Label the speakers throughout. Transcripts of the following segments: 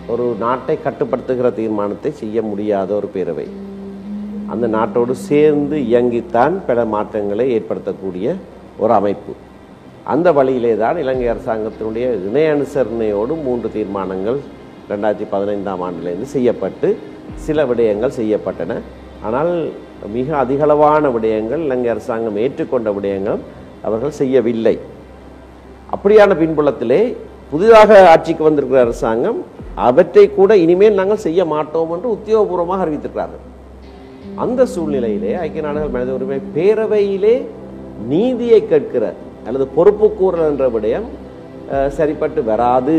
Speaker 1: ஒரு நாட்டை கட்டுப்படுத்துகிற தீர்மானத்தை செய்ய முடியாத ஒரு பேரவை அந்த நாட்டோடு சேர்ந்து இயங்கித்தான் பல மாற்றங்களை ஏற்படுத்தக்கூடிய ஒரு அமைப்பு அந்த வழியிலே தான் இலங்கை அரசாங்கத்தினுடைய இணைய அனுசரணையோடு மூன்று தீர்மானங்கள் ரெண்டாயிரத்தி பதினைந்தாம் ஆண்டிலிருந்து செய்யப்பட்டு சில விடயங்கள் செய்யப்பட்டன ஆனால் மிக அதிகளவான விடயங்கள் இலங்கை அரசாங்கம் ஏற்றுக்கொண்ட விடயங்கள் அவர்கள் செய்யவில்லை அப்படியான பின்புலத்திலே புதிதாக ஆட்சிக்கு வந்திருக்கிற அரசாங்கம் அவற்றை கூட இனிமேல் நாங்கள் செய்ய மாட்டோம் என்று உத்தியோகபூர்வமாக அறிவித்திருக்கிறார்கள் அந்த சூழ்நிலையிலே ஐக்கிய நாடுகள் மனித உரிமை பேரவையிலே நீதியை கேட்கிற அல்லது பொறுப்பு கூறல் என்ற விடயம் அஹ், சரிப்பட்டு வராது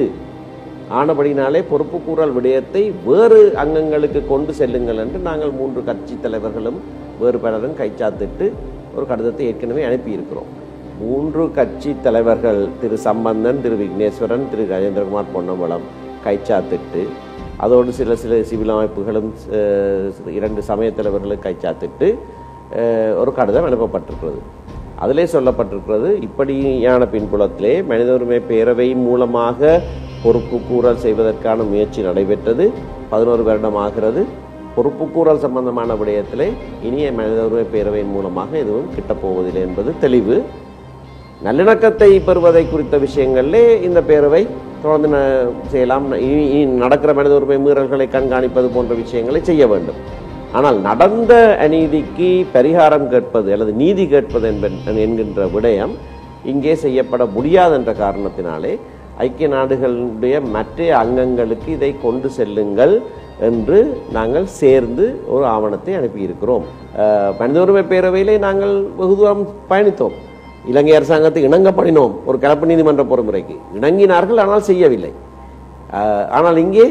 Speaker 1: ஆனபடினாலே பொறுப்பு கூறல் விடயத்தை வேறு அங்கங்களுக்கு கொண்டு செல்லுங்கள் என்று நாங்கள் மூன்று கட்சி தலைவர்களும் வேறு பலரும் கைச்சாத்திட்டு ஒரு கடிதத்தை ஏற்கனவே அனுப்பியிருக்கிறோம் மூன்று கட்சி தலைவர்கள் திரு சம்பந்தன் திரு விக்னேஸ்வரன் திரு கஜேந்திரகுமார் பொன்னம்பலம் கைச்சாத்திட்டு அதோடு சில சில சிவில் அமைப்புகளும் அஹ், இரண்டு சமய தலைவர்களும் கைச்சாத்திட்டு அஹ், ஒரு கடிதம் அனுப்பப்பட்டிருக்கிறது அதிலே சொல்லப்பட்டிருக்கிறது இப்படியான பின்புலத்திலே மனித உரிமை பேரவையின் மூலமாக பொறுப்பு கூறல் செய்வதற்கான முயற்சி நடைபெற்றது பதினோரு வருடம் ஆகிறது பொறுப்பு கூறல் சம்பந்தமான விடயத்திலே இனிய மனித உரிமை பேரவையின் மூலமாக எதுவும் கிட்டப் போவதில்லை என்பது தெளிவு நல்லிணக்கத்தை பெறுவதை குறித்த விஷயங்களிலே இந்த பேரவை தொடர்ந்து ந- செய்யலாம் இனி இனி நடக்கிற மனித உரிமை மீறல்களை கண்காணிப்பது போன்ற விஷயங்களை செய்ய வேண்டும் ஆனால் நடந்த அநீதிக்கு பரிகாரம் கேட்பது அல்லது நீதி கேட்பது என்ப- என்கின்ற விடயம் இங்கே செய்யப்பட முடியாது என்ற காரணத்தினாலே ஐக்கிய நாடுகளுடைய மற்ற அங்கங்களுக்கு இதை கொண்டு செல்லுங்கள் என்று நாங்கள் சேர்ந்து ஒரு ஆவணத்தை அனுப்பியிருக்கிறோம் அஹ், மனித உரிமை பேரவையிலே நாங்கள் வெகு தூரம் பயணித்தோம் இலங்கை அரசாங்கத்தை இணங்க பண்ணினோம் ஒரு கலப்பு நீதிமன்ற பொறுமுறைக்கு இணங்கினார்கள் ஆனால் செய்யவில்லை அஹ், ஆனால் இங்கே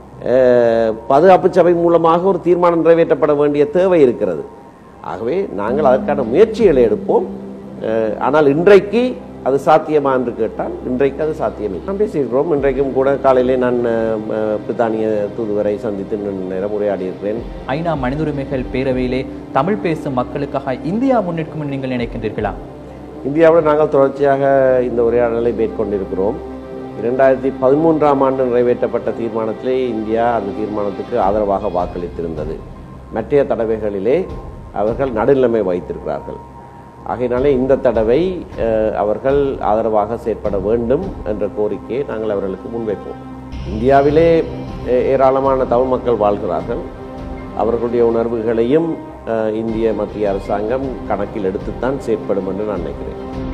Speaker 1: அஹ், பாதுகாப்பு சபை மூலமாக ஒரு தீர்மானம் நிறைவேற்றப்பட வேண்டிய தேவை இருக்கிறது ஆகவே நாங்கள் அதற்கான முயற்சிகளை எடுப்போம் அஹ், ஆனால் இன்றைக்கு அது சாத்தியமா என்று கேட்டால் இன்றைக்கு அது சாத்தியமில்லை நாம் பேசியிருக்கிறோம் இன்றைக்கும் கூட காலையிலே நான் அஹ், அஹ், பிரித்தானிய தூதுவரை சந்தித்து நீண்ட நேரம் உரையாடி இருக்கிறேன்
Speaker 2: ஐநா மனித உரிமைகள் பேரவையிலே தமிழ் பேசும் மக்களுக்காக இந்தியா முன்னிற்கும் என்று நீங்கள் நினைக்கின்றீர்களா
Speaker 1: இந்தியாவில் நாங்கள் தொடர்ச்சியாக இந்த உரையாடலை மேற்கொண்டிருக்கிறோம் இரண்டாயிரத்தி பதிமூன்றாம் ஆண்டு நிறைவேற்றப்பட்ட தீர்மானத்திலே இந்தியா அந்த தீர்மானத்துக்கு ஆதரவாக வாக்களித்திருந்தது மற்றைய தடவைகளிலே அவர்கள் நடுநிலைமை வைத்திருக்கிறார்கள் ஆகையினாலே இந்த தடவை அஹ், அவர்கள் ஆதரவாக செயற்பட வேண்டும் என்ற கோரிக்கையை நாங்கள் அவர்களுக்கு முன்வைப்போம் இந்தியாவிலே அஹ், ஏராளமான தமிழ் மக்கள் வாழ்கிறார்கள் அவர்களுடைய உணர்வுகளையும் அஹ், இந்திய மத்திய அரசாங்கம் கணக்கில் எடுத்துத்தான் செயற்படும் என்று நான் நினைக்கிறேன்